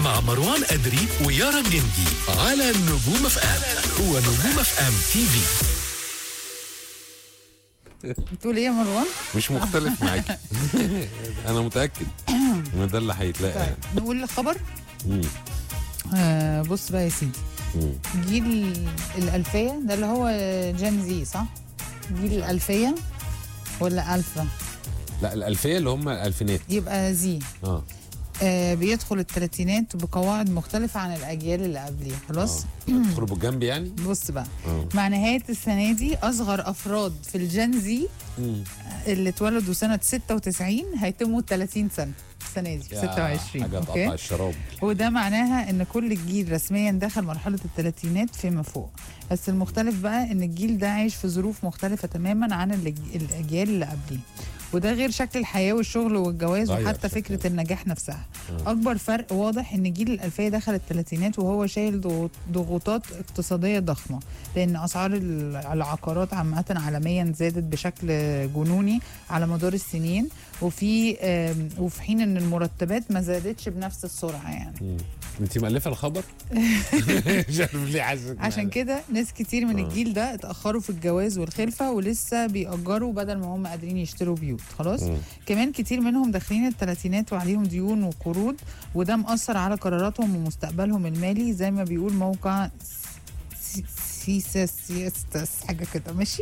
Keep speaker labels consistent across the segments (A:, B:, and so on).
A: مع مروان أدري ويارا الجندي على نجوم اف ام هو نجوم اف ام تي في
B: بتقول ايه يا مروان؟
C: مش مختلف معاكي انا متاكد ان ده اللي هيتلاقى
B: طيب
C: يعني.
B: نقول الخبر
C: مم.
B: آه بص بقى يا سيدي
C: مم.
B: جيل الألفية ده اللي هو جين زي صح؟ جيل الألفية ولا ألفا؟
C: لا الالفيه اللي هم الالفينات
B: يبقى زي
C: اه
B: آه بيدخل الثلاثينات بقواعد مختلفة عن الأجيال اللي قبليه خلاص؟
C: تدخلوا بالجنب يعني
B: بص بقى
C: اه
B: مع نهاية السنة دي أصغر أفراد في الجين زي
C: مم.
B: اللي اتولدوا سنة 96 هيتموا 30 سنة السنة دي في
C: يا
B: 26
C: حاجه تقطع الشراب
B: وده معناها ان كل الجيل رسميا دخل مرحله الثلاثينات فيما فوق بس المختلف بقى ان الجيل ده عايش في ظروف مختلفه تماما عن الج- الاجيال اللي قبليه وده غير شكل الحياه والشغل والجواز
C: غير
B: وحتى
C: شكل.
B: فكره النجاح نفسها
C: آه.
B: اكبر فرق واضح ان جيل الالفيه دخل الثلاثينات وهو شايل ضغوط- ضغوطات اقتصاديه ضخمه لان اسعار ال- العقارات عامه عالميا زادت بشكل جنوني على مدار السنين وفي آم، وفي حين ان المرتبات ما زادتش بنفس السرعه يعني
C: مم. انت مألفه الخبر؟ مش عارف ليه حاسس
B: عشان كده ناس كتير من
C: آه.
B: الجيل ده اتاخروا في الجواز والخلفه ولسه بيأجروا بدل ما هم قادرين يشتروا بيوت خلاص
C: مم.
B: كمان كتير منهم داخلين الثلاثينات وعليهم ديون وقروض وده مأثر على قراراتهم ومستقبلهم المالي زي ما بيقول موقع سي- سيسا سيستس حاجه كده ماشي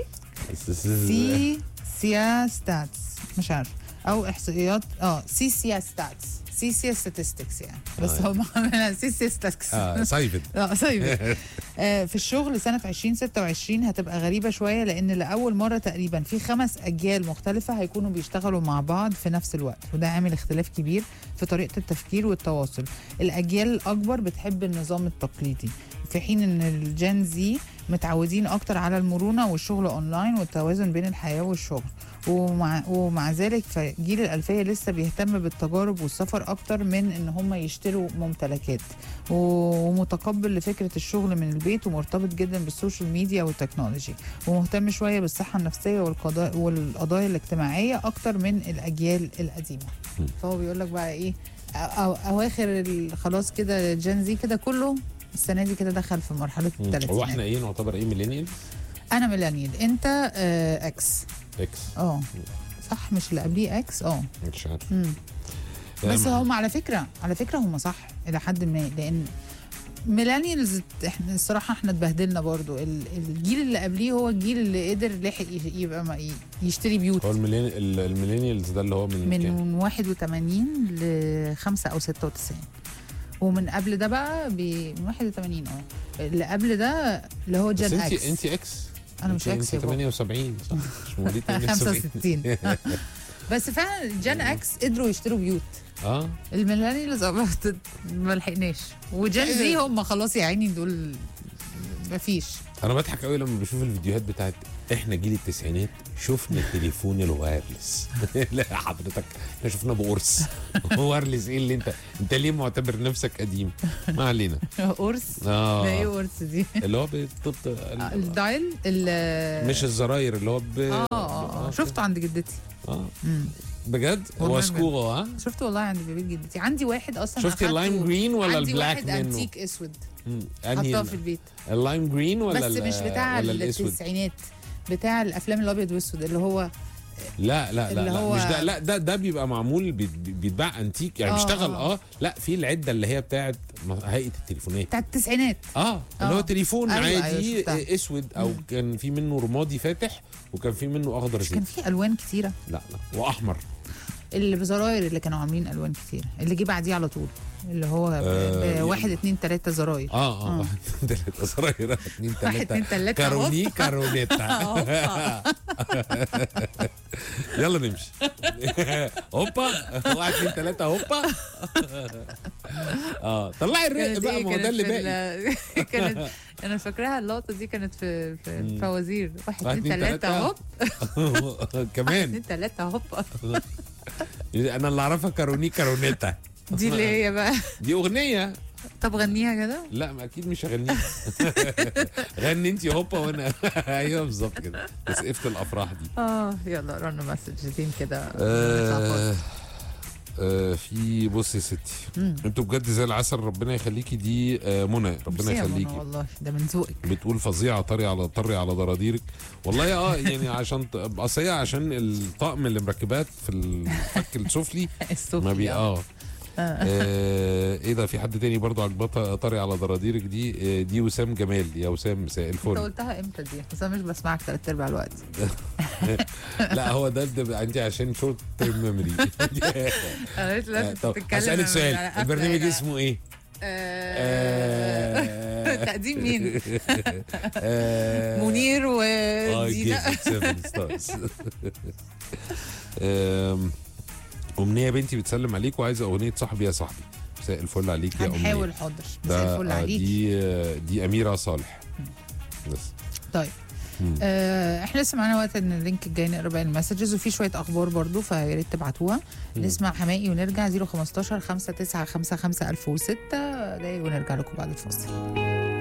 B: سي سياستاتس مش عارف او احصائيات اه سي سياستاتس سي سي ستاتستكس يعني بس
C: آه.
B: هم عاملينها سي سيستكس
C: اه سايفد
B: اه طيب آه، في الشغل سنة 2026 هتبقى غريبة شوية لأن لأول مرة تقريبا في خمس أجيال مختلفة هيكونوا بيشتغلوا مع بعض في نفس الوقت وده عامل اختلاف كبير في طريقة التفكير والتواصل الأجيال الأكبر بتحب النظام التقليدي في حين ان الجين زي متعودين اكتر على المرونه والشغل اونلاين والتوازن بين الحياه والشغل ومع ومع ذلك فجيل الالفيه لسه بيهتم بالتجارب والسفر اكتر من ان هم يشتروا ممتلكات ومتقبل لفكره الشغل من البيت ومرتبط جدا بالسوشيال ميديا والتكنولوجي ومهتم شويه بالصحه النفسيه والقضاء والقضايا الاجتماعيه اكتر من الاجيال القديمه
C: م.
B: فهو بيقول لك بقى ايه أو- أو اواخر ال- خلاص كده جين زي كده كله السنه دي كده دخل في مرحله
C: هو
B: الثلاثينات
C: احنا ايه نعتبر ايه ميلينيال؟
B: انا ميلانيال انت آه اكس
C: اكس
B: اه صح مش اللي قبليه اكس اه
C: مش عارف
B: مم. بس
C: أم.
B: هم على فكره على فكره هم صح الى حد ما لان ميلانيالز احنا الصراحه احنا اتبهدلنا برضو ال- الجيل اللي قبليه هو الجيل اللي قدر لحق ي- يبقى ما- ي- يشتري بيوت
C: هو الميلين ال- الميلينيالز ده اللي هو من, كام؟
B: من 81 ل 5 او 96 ومن قبل ده بقى ب من 81 اه اللي قبل ده اللي هو
C: بس
B: جين
C: انت
B: اكس
C: انت اكس
B: انا مش
C: انت-
B: اكس يا
C: انت
B: بابا
C: 78 صح مش مواليد 78
B: 65 بس فعلا جين اكس قدروا يشتروا بيوت
C: اه
B: الميلانيالز ما لحقناش وجين زي هم خلاص يا عيني دول مفيش
C: انا بضحك قوي لما بشوف الفيديوهات بتاعت احنا جيل التسعينات شفنا التليفون الوايرلس لا حضرتك احنا شفنا بقرص وايرلس ايه اللي انت انت ليه معتبر نفسك قديم ما علينا
B: قرص ده ايه
C: اه
B: قرص دي
C: اللي هو بتبط
B: آه، الدايل ال-
C: مش الزراير اللي هو ب...
B: اه اه اه شفته عند جدتي
C: اه
B: مم.
C: بجد
B: والله
C: هو
B: بجد.
C: سكوغو ها
B: شفته والله عند بيت جدتي عندي واحد اصلا
C: شفتي
B: أخدته-
C: اللايم جرين ولا
B: عندي
C: البلاك
B: واحد
C: منه
B: انتيك اسود
C: مم.
B: حطاه
C: انهي
B: في البيت
C: اللايم جرين ولا
B: بس
C: ال-
B: مش بتاع
C: ولا الاسود
B: التسعينات بتاع الافلام الابيض والاسود اللي هو
C: لا لا لا,
B: اللي
C: لا
B: هو-
C: مش ده لا ده ده بيبقى معمول بي- بي- بيتباع انتيك يعني
B: آه،
C: بيشتغل
B: آه.
C: اه لا في العده اللي هي بتاعت م- هيئه التليفونات
B: بتاع التسعينات
C: اه اللي هو
B: آه.
C: تليفون
B: أيوة، أيوة،
C: عادي
B: شفتها.
C: آه، اسود او
B: مم.
C: كان في منه رمادي فاتح وكان في منه اخضر
B: مش كان
C: زيت
B: في الوان كتيره
C: لا لا واحمر
B: اللي بزراير اللي كانوا عاملين الوان كتير اللي جه بعديه على طول اللي هو ب-
C: آه،
B: بواحد اتنين تلاته زراير
C: اه اه
B: آه.
C: واحد اتنين تلاته زراير اتنين
B: واحد
C: تلاته
B: اتنين تلاته
C: كاروني
B: هوب.
C: كارونيتا
B: هوبا.
C: يلا نمشي هوبا واحد اتنين تلاته هوبا اه طلعي الرق
B: كانت
C: بقى
B: إيه؟
C: ما هو ده
B: كانت
C: اللي
B: في
C: باقي
B: ال- كانت انا فاكراها اللقطه دي كانت في في
C: مم.
B: فوازير واحد
C: واحد،
B: اتنين
C: اتنين،
B: تلاته
C: تلاتة.
B: هوب
C: كمان
B: اتنين تلاته هوب
C: انا اللي اعرفها كاروني كارونيتا
B: دي اللي هي بقى
C: دي اغنيه
B: طب غنيها كده
C: لا ما اكيد مش هغنيها غني انت هوبا وانا ايوه بالظبط كده تسقفة الافراح دي
B: اه يلا قرانا مسج دي كده
C: آه، آه في بصي يا ستي انتوا بجد زي العسل ربنا يخليكي دي آه منى ربنا
B: ميرسي يا منى
C: يخليكي
B: والله ده من ذوقك
C: بتقول فظيعه طري على طري على ضراديرك والله اه يعني عشان ط- اصل هي عشان الطقم اللي مركبات في الفك السفلي
B: السفلي
C: ما بي
B: آه.
C: اه آه، ايه ده في حد تاني برضو عجبتها طري على ضراديرك دي آه، دي وسام جمال يا وسام مساء
B: انت
C: الفل
B: قلتها امتى دي بس انا مش بسمعك ثلاث ارباع الوقت
C: لا هو ده ده عندي عشان شورت تيرم ميموري
B: انا لسه لازم
C: طب
B: تتكلم
C: هسألك سؤال
B: على قفلة
C: البرنامج
B: هنا.
C: اسمه ايه؟
B: آه،
C: آه،
B: تقديم مين؟
C: آه،
B: منير
C: اه
B: ودينا
C: جيب 7 ستارز أم، أمنية بنتي بتسلم عليك وعايزة أغنية صاحبي يا صاحبي مساء الفل عليك يا أمنية
B: هنحاول حاضر مساء
C: ده
B: الفل
C: آه،
B: عليك
C: دي آه، دي أميرة صالح بس
B: طيب
C: مم.
B: آه احنا لسه معانا وقت ان اللينك الجاي نقرا باقي المسجز وفي شويه اخبار برضو فيا ريت تبعتوها نسمع حمائي ونرجع 015 5955006 دقايق ونرجع لكم بعد الفاصل